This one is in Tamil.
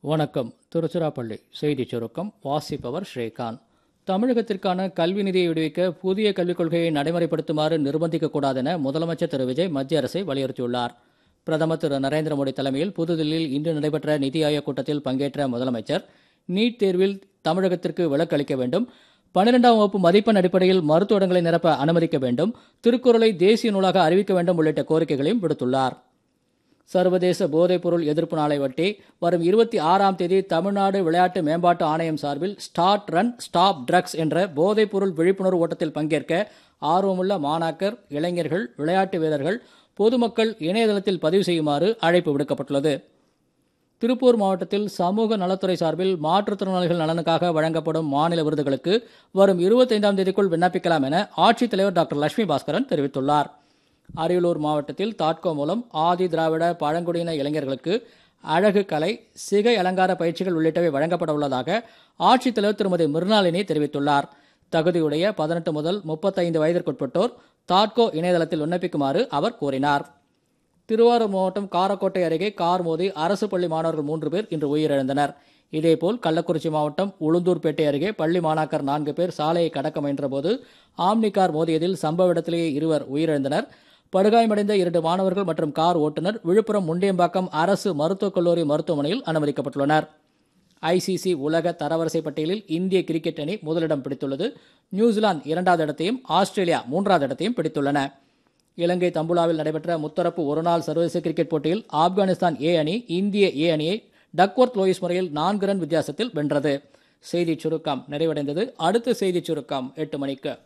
வணக்கம் திருச்சிராப்பள்ளி செய்திச் சுருக்கம் வாசிப்பவர் ஸ்ரீகாந்த் தமிழகத்திற்கான கல்வி நிதியை விடுவிக்க புதிய கல்விக் கொள்கையை நடைமுறைப்படுத்துமாறு நிர்பந்திக்கக்கூடாது என முதலமைச்சர் திரு விஜய் மத்திய அரசை வலியுறுத்தியுள்ளார் பிரதமர் திரு நரேந்திர மோடி தலைமையில் புதுதில்லியில் இன்று நடைபெற்ற நிதி ஆயோக் கூட்டத்தில் பங்கேற்ற முதலமைச்சர் நீட் தேர்வில் தமிழகத்திற்கு விலக்கு அளிக்க வேண்டும் பன்னிரெண்டாம் வகுப்பு மதிப்பெண் அடிப்படையில் மருத்துவ நிரப்ப அனுமதிக்க வேண்டும் திருக்குறளை தேசிய நூலாக அறிவிக்க வேண்டும் உள்ளிட்ட கோரிக்கைகளையும் விடுத்துள்ளார் சர்வதேச போதைப்பொருள் எதிர்ப்பு நாளை ஒட்டி வரும் இருபத்தி ஆறாம் தேதி தமிழ்நாடு விளையாட்டு மேம்பாட்டு ஆணையம் சார்பில் ஸ்டார்ட் ரன் ஸ்டாப் ட்ரக்ஸ் என்ற போதைப்பொருள் விழிப்புணர்வு ஓட்டத்தில் பங்கேற்க ஆர்வமுள்ள மாணாக்கர் இளைஞர்கள் விளையாட்டு வீரர்கள் பொதுமக்கள் இணையதளத்தில் பதிவு செய்யுமாறு அழைப்பு விடுக்கப்பட்டுள்ளது திருப்பூர் மாவட்டத்தில் சமூக நலத்துறை சார்பில் மாற்றுத்திறனாளிகள் நலனுக்காக வழங்கப்படும் மாநில விருதுகளுக்கு வரும் இருபத்தைந்தாம் தேதிக்குள் விண்ணப்பிக்கலாம் என ஆட்சித்தலைவர் டாக்டர் லட்சுமி பாஸ்கரன் தெரிவித்துள்ளார் அரியலூர் மாவட்டத்தில் தாட்கோ மூலம் ஆதி திராவிட பழங்குடியின இளைஞர்களுக்கு அழகு கலை சிகை அலங்கார பயிற்சிகள் உள்ளிட்டவை வழங்கப்பட உள்ளதாக ஆட்சித்தலைவர் திருமதி மிருணாளினி தெரிவித்துள்ளார் தகுதியுடைய பதினெட்டு முதல் முப்பத்தைந்து வயதிற்குட்பட்டோர் தாட்கோ இணையதளத்தில் விண்ணப்பிக்குமாறு அவர் கூறினார் திருவாரூர் மாவட்டம் காரக்கோட்டை அருகே கார் மோதி அரசு பள்ளி மாணவர்கள் மூன்று பேர் இன்று உயிரிழந்தனர் இதேபோல் கள்ளக்குறிச்சி மாவட்டம் உளுந்தூர்பேட்டை அருகே பள்ளி மாணாக்கர் நான்கு பேர் சாலையை கடக்க முயன்றபோது ஆம்னி கார் மோதியதில் சம்பவ இடத்திலேயே இருவர் உயிரிழந்தனர் படுகாயமடைந்த இரண்டு மாணவர்கள் மற்றும் கார் ஓட்டுநர் விழுப்புரம் முண்டியம்பாக்கம் அரசு மருத்துவக் கல்லூரி மருத்துவமனையில் அனுமதிக்கப்பட்டுள்ளனர் ஐசிசி உலக தரவரிசை பட்டியலில் இந்திய கிரிக்கெட் அணி முதலிடம் பிடித்துள்ளது நியூசிலாந்து இரண்டாவது இடத்தையும் ஆஸ்திரேலியா மூன்றாவது இடத்தையும் பிடித்துள்ளன இலங்கை தம்புலாவில் நடைபெற்ற முத்தரப்பு ஒருநாள் சர்வதேச கிரிக்கெட் போட்டியில் ஆப்கானிஸ்தான் ஏ அணி இந்திய ஏ அணியை டக்வர்த் லோயிஸ் முறையில் நான்கு ரன் வித்தியாசத்தில் வென்றது செய்திச் சுருக்கம் நிறைவடைந்தது அடுத்த செய்திச் சுருக்கம் எட்டு மணிக்கு